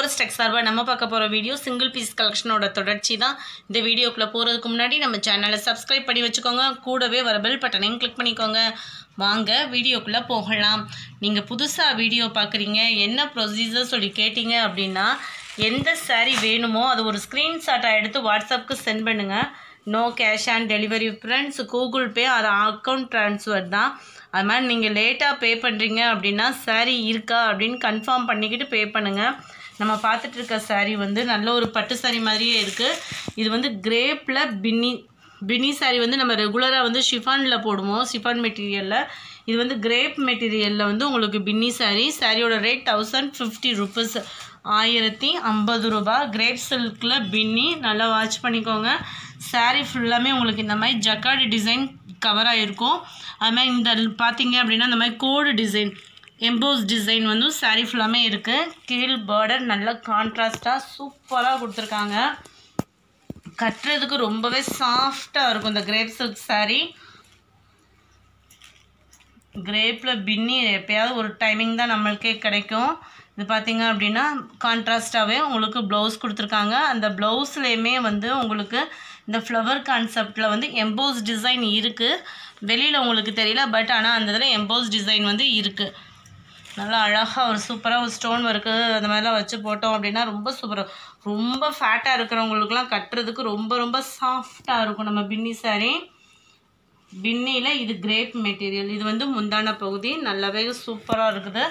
forest tech சார்பாக நம்ம பார்க்க போகிற வீடியோ சிங்கிள் பீஸ் கலெக்ஷனோட தொடர்ச்சி தான் இந்த வீடியோக்குள்ளே போகிறதுக்கு முன்னாடி நம்ம சேனலை சப்ஸ்கிரைப் பண்ணி வச்சுக்கோங்க கூடவே வர பெல் பட்டனையும் கிளிக் பண்ணிக்கோங்க வாங்க வீடியோக்குள்ளே போகலாம் நீங்கள் புதுசாக வீடியோ பார்க்குறீங்க என்ன ப்ரொசீஜர் சொல்லி கேட்டிங்க அப்படின்னா எந்த saree வேணுமோ அது ஒரு ஸ்க்ரீன்ஷாட்டாக எடுத்து வாட்ஸ்அப்புக்கு சென்ட் பண்ணுங்கள் no cash on delivery friends Google Pay அது அக்கௌண்ட் ட்ரான்ஸ்ஃபர் தான் அது மாதிரி நீங்கள் லேட்டாக பே பண்ணுறீங்க அப்படின்னா saree இருக்கா அப்படின்னு கன்ஃபார்ம் பண்ணிக்கிட்டு பே பண்ணுங்கள் நம்ம பார்த்துட்டு இருக்க saree வந்து நல்ல ஒரு பட்டு saree மாதிரியே இருக்குது இது வந்து கிரேப்பில் பின்னி பின்னி saree வந்து நம்ம ரெகுலராக வந்து ஷிஃபானில் போடுவோம் ஷிஃபான் மெட்டீரியலில் இது வந்து கிரேப் மெட்டீரியலில் வந்து உங்களுக்கு பின்னி saree சாரியோட ரேட் தௌசண்ட் ஃபிஃப்டி ருபீஸ் ஆயிரத்தி ஐம்பது ரூபா கிரேப் சில்கில் பின்னி நல்லா வாட்ச் பண்ணிக்கோங்க saree ஃபுல்லாமே உங்களுக்கு இந்த மாதிரி ஜக்கார்டு டிசைன் கவராக இருக்கும் அது மாதிரி இந்த பார்த்தீங்க அப்படின்னா இந்த மாதிரி கோடு டிசைன் எம்போஸ் டிசைன் வந்து saree ஃபுல்லாமே இருக்குது கீழ் பார்டர் நல்ல கான்ட்ராஸ்டாக சூப்பராக கொடுத்துருக்காங்க கட்டுறதுக்கு ரொம்பவே சாஃப்டாக இருக்கும் இந்த கிரேப் சில்க் saree கிரேப்பில் பின்னி எப்பயாவது ஒரு டைமிங் தான் நம்மளுக்கே கிடைக்கும் இது பார்த்தீங்க அப்படின்னா கான்ட்ராஸ்டாகவே உங்களுக்கு ப்ளவுஸ் கொடுத்துருக்காங்க அந்த ப்ளவுஸ்லேயுமே வந்து உங்களுக்கு இந்த ஃப்ளவர் கான்செப்டில் வந்து எம்போஸ் டிசைன் இருக்குது வெளியில் உங்களுக்கு தெரியல பட் ஆனால் அந்த இதில் எம்போஸ் டிசைன் வந்து இருக்குது நல்லா அழகாக ஒரு சூப்பராக ஒரு ஸ்டோன் ஒர்க்கு அந்த மாதிரிலாம் வச்சு போட்டோம் அப்படின்னா ரொம்ப சூப்பராக ரொம்ப ஃபேட்டாக இருக்கிறவங்களுக்குலாம் கட்டுறதுக்கு ரொம்ப ரொம்ப சாஃப்டாக இருக்கும் நம்ம பின்னி saree பின்னியில் இது கிரேப் மெட்டீரியல் இது வந்து முந்தான பகுதி நல்லாவே சூப்பராக இருக்குது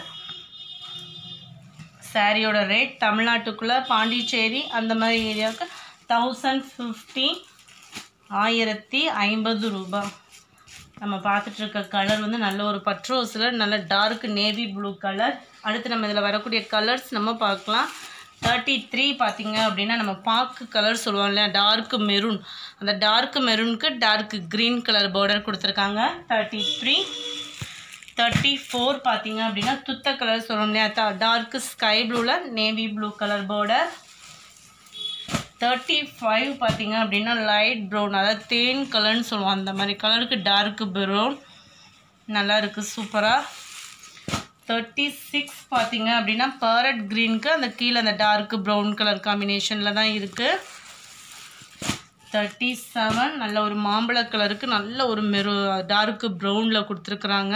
சாரியோட ரேட் தமிழ்நாட்டுக்குள்ளே பாண்டிச்சேரி அந்த மாதிரி ஏரியாவுக்கு தௌசண்ட் ஃபிஃப்டி ஆயிரத்தி ஐம்பது ரூபாய் நம்ம பார்த்துட்டு இருக்க கலர் வந்து நல்ல ஒரு பட்ரோஸில் நல்ல டார்க் நேவி ப்ளூ கலர் அடுத்து நம்ம இதில் வரக்கூடிய கலர்ஸ் நம்ம பார்க்கலாம் தேர்ட்டி த்ரீ பார்த்தீங்க அப்படின்னா நம்ம பாக்கு கலர் சொல்லுவோம் இல்லையா டார்க் மெரூன் அந்த டார்க் மெரூனுக்கு டார்க் க்ரீன் கலர் பார்டர் கொடுத்துருக்காங்க தேர்ட்டி த்ரீ தேர்ட்டி ஃபோர் பார்த்தீங்க அப்படின்னா துத்த கலர் சொல்லுவோம் இல்லையா டார்க் ஸ்கை ப்ளூவில் navy blue colour border thirty five பார்த்தீங்க அப்படின்னா லைட் ப்ரௌன் அதாவது தேன் கலர்னு சொல்லுவோம் அந்த மாதிரி கலருக்கு டார்க் ப்ரௌன் நல்லா இருக்குது சூப்பராக தேர்ட்டி சிக்ஸ் பார்த்தீங்க அப்படின்னா பேரட் க்ரீனுக்கு அந்த கீழே அந்த டார்க் ப்ரௌன் கலர் காம்பினேஷனில் தான் இருக்குது தேர்ட்டி செவன் நல்ல ஒரு மாம்பழ கலருக்கு நல்ல ஒரு மெரு டார்க் ப்ரௌனில் கொடுத்துருக்குறாங்க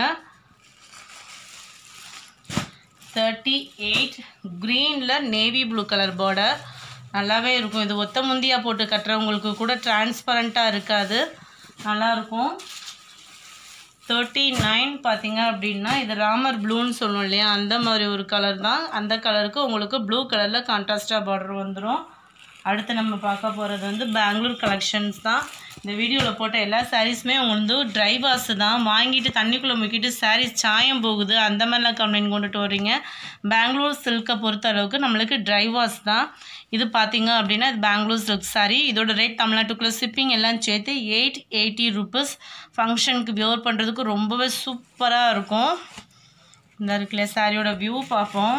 தேர்ட்டி எயிட் க்ரீனில் நேவி ப்ளூ கலர் பார்டர் நல்லாவே இருக்கும் இது ஒத்த முந்தியாக போட்டு கட்டுறவங்களுக்கு கூட டிரான்ஸ்பரண்ட்டாக இருக்காது நல்லாயிருக்கும் தேர்ட்டி நைன் பார்த்தீங்க அப்படின்னா இது ராமர் ப்ளூன்னு சொல்லுவோம் இல்லையா அந்த மாதிரி ஒரு கலர் தான் அந்த கலருக்கு உங்களுக்கு ப்ளூ கலரில் கான்ட்ராஸ்டாக பார்டர் வந்துடும் அடுத்து நம்ம பார்க்க போகிறது வந்து பெங்களூர் கலெக்ஷன்ஸ் தான் இந்த வீடியோவில் போட்ட எல்லா சாரீஸுமே உங்களுக்கு வந்து ட்ரை வாஷ் தான் வாங்கிட்டு தண்ணிக்குள்ளே முக்கிட்டு சாரீஸ் சாயம் போகுது அந்த மாதிரிலாம் கம்ப்ளைண்ட் கொண்டுட்டு வர்றீங்க பெங்களூர் சில்கை பொறுத்த அளவுக்கு நம்மளுக்கு ட்ரை வாஷ் தான் இது பார்த்தீங்க அப்படின்னா இது பெங்களூர் சில்க் சாரீ இதோட ரேட் தமிழ்நாட்டுக்குள்ளே ஷிப்பிங் எல்லாம் சேர்த்து எயிட் எயிட்டி ருபீஸ் ஃபங்க்ஷனுக்கு வியர் பண்ணுறதுக்கு ரொம்பவே சூப்பராக இருக்கும் இந்த இருக்குல்ல சாரியோட வியூ பார்ப்போம்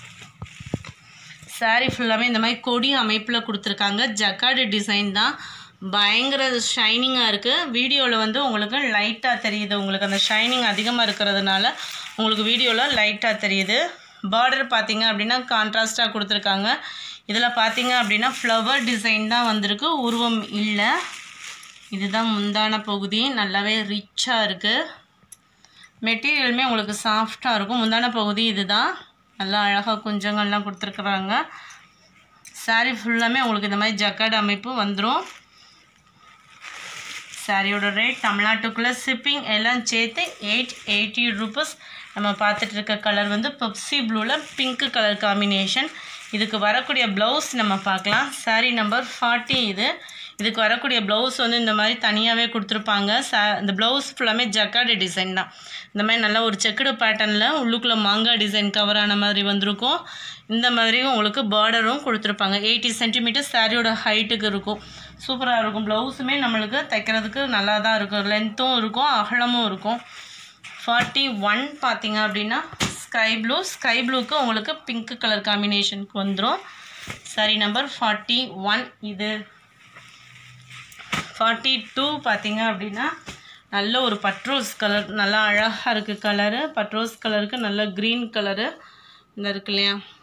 saree ஃபுல்லாமே இந்த மாதிரி கொடி அமைப்பில் கொடுத்துருக்காங்க ஜக்கார்டு டிசைன் தான் பயங்கர ஷைனிங்காக இருக்குது வீடியோவில் வந்து உங்களுக்கு லைட்டாக தெரியுது உங்களுக்கு அந்த ஷைனிங் அதிகமாக இருக்கிறதுனால உங்களுக்கு வீடியோவில் லைட்டாக தெரியுது பார்டர் பார்த்தீங்க அப்படின்னா கான்ட்ராஸ்ட்டாக கொடுத்துருக்காங்க இதில் பார்த்தீங்க அப்படின்னா ஃப்ளவர் டிசைன் தான் வந்திருக்கு உருவம் இல்லை இதுதான் முந்தான பகுதி நல்லாவே ரிச்சாக இருக்குது மெட்டீரியலுமே உங்களுக்கு சாஃப்டாக இருக்கும் முந்தான பகுதி இதுதான் நல்லா அழகாக குஞ்சங்கள்லாம் கொடுத்துருக்குறாங்க saree ஃபுல்லாமே உங்களுக்கு இந்த மாதிரி ஜக்கார்டு அமைப்பு வந்துடும் சாரியோட ரேட் தமிழ்நாட்டுக்குள்ளே ஷிப்பிங் எல்லாம் சேர்த்து எயிட் எயிட்டி ருபீஸ் நம்ம பார்த்துட்டு இருக்க கலர் வந்து பெப்சி ப்ளூவில் பிங்க் கலர் காம்பினேஷன் இதுக்கு வரக்கூடிய ப்ளவுஸ் நம்ம பார்க்கலாம் saree நம்பர் ஃபார்ட்டி இது இதுக்கு வரக்கூடிய ப்ளவுஸ் வந்து இந்த மாதிரி தனியாகவே கொடுத்துருப்பாங்க ச இந்த ப்ளவுஸ் ஃபுல்லாமே ஜக்கார்டு டிசைன் தான் இந்த மாதிரி நல்லா ஒரு செக்குடு பேட்டர்னில் உள்ளுக்குள்ளே மாங்காய் டிசைன் கவர் ஆன மாதிரி வந்திருக்கும் இந்த மாதிரியும் உங்களுக்கு பார்டரும் கொடுத்துருப்பாங்க எயிட்டி சென்டிமீட்டர் சாரியோட ஹைட்டுக்கு இருக்கும் சூப்பராக இருக்கும் ப்ளவுஸுமே நம்மளுக்கு தைக்கிறதுக்கு நல்லா தான் இருக்கும் லென்த்தும் இருக்கும் அகலமும் இருக்கும் ஃபார்ட்டி ஒன் பார்த்தீங்க அப்படின்னா ஸ்கை ப்ளூ ஸ்கை ப்ளூக்கு உங்களுக்கு பிங்க் கலர் காம்பினேஷனுக்கு வந்துடும் சாரி நம்பர் ஃபார்ட்டி ஒன் இது ஃபார்ட்டி டூ பார்த்தீங்க அப்படின்னா நல்ல ஒரு பட்ரோஸ் கலர் நல்லா அழகாக இருக்குது கலரு பட்ரோஸ் கலருக்கு நல்ல க்ரீன் கலரு இந்த இருக்கு இல்லையா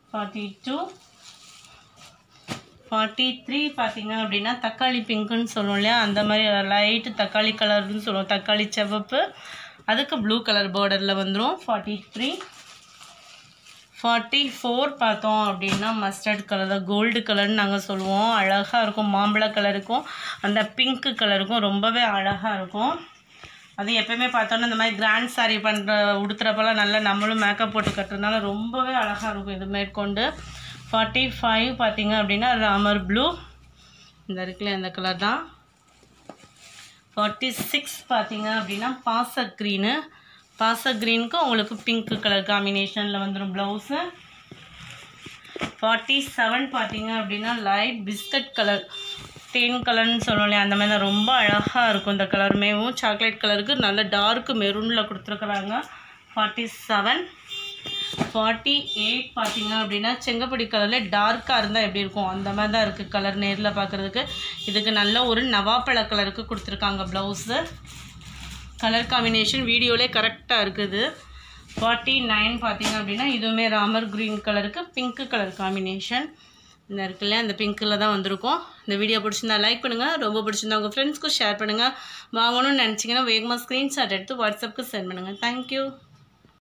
ஃபார்ட்டி டூ ஃபார்ட்டி த்ரீ பார்த்தீங்க அப்படின்னா தக்காளி பிங்க்குன்னு சொல்லுவோம் இல்லையா அந்த மாதிரி லைட்டு தக்காளி கலர்னு சொல்லுவோம் தக்காளி சிவப்பு அதுக்கு ப்ளூ கலர் பார்டரில் வந்துடும் ஃபார்ட்டி த்ரீ ஃபார்ட்டி ஃபோர் பார்த்தோம் அப்படின்னா மஸ்டர்ட் கலர் கோல்டு கலர்னு நாங்கள் சொல்லுவோம் அழகாக இருக்கும் மாம்பழ கலருக்கும் அந்த பிங்க்கு கலருக்கும் ரொம்பவே அழகாக இருக்கும் அது எப்பயுமே பார்த்தோன்னா இந்த மாதிரி கிராண்ட் saree பண்ணுற உடுத்துறப்பெல்லாம் நல்லா நம்மளும் மேக்கப் போட்டு கட்டுறதுனால ரொம்பவே அழகாக இருக்கும் இது மேற்கொண்டு ஃபார்ட்டி ஃபைவ் பார்த்தீங்க அப்படின்னா ராமர் ப்ளூ இந்த இருக்குல்ல இந்த கலர் தான் ஃபார்ட்டி சிக்ஸ் பார்த்தீங்க அப்படின்னா பாச க்ரீனு பாச க்ரீனுக்கு உங்களுக்கு பிங்க் கலர் காம்பினேஷனில் வந்துடும் ப்ளவுஸு ஃபார்ட்டி செவன் பார்த்தீங்க அப்படின்னா லைட் பிஸ்கட் கலர் தேன் கலர்னு சொல்லுவோம் இல்லையா அந்த மாதிரி தான் ரொம்ப அழகாக இருக்கும் இந்த கலருமேவும் சாக்லேட் கலருக்கு நல்ல டார்க் மெரூனில் கொடுத்துருக்குறாங்க ஃபார்ட்டி செவன் ஃபார்ட்டி எயிட் பார்த்தீங்க அப்படின்னா செங்கப்படி கலரில் டார்க்காக இருந்தால் எப்படி இருக்கும் அந்த மாதிரி தான் இருக்குது கலர் நேரில் பார்க்குறதுக்கு இதுக்கு நல்ல ஒரு நவாப்பழ கலருக்கு கொடுத்துருக்காங்க ப்ளவுஸு கலர் காம்பினேஷன் வீடியோலே கரெக்டாக இருக்குது ஃபார்ட்டி நைன் பார்த்தீங்க அப்படின்னா இதுவுமே ராமர் க்ரீன் கலருக்கு பிங்க் கலர் காம்பினேஷன் இந்த இருக்குல்ல அந்த பிங்க்கில் தான் வந்திருக்கும் இந்த வீடியோ பிடிச்சிருந்தா லைக் பண்ணுங்கள் ரொம்ப பிடிச்சிருந்தா உங்கள் ஃப்ரெண்ட்ஸ்க்கும் ஷேர் பண்ணுங்கள் வாங்கணும்னு நினச்சிங்கன்னா வேகமாக ஸ்க்ரீன்ஷாட் எடுத்து வாட்ஸ்அப்புக்கு சென்ட் பண்ணுங்கள் தேங்க்யூ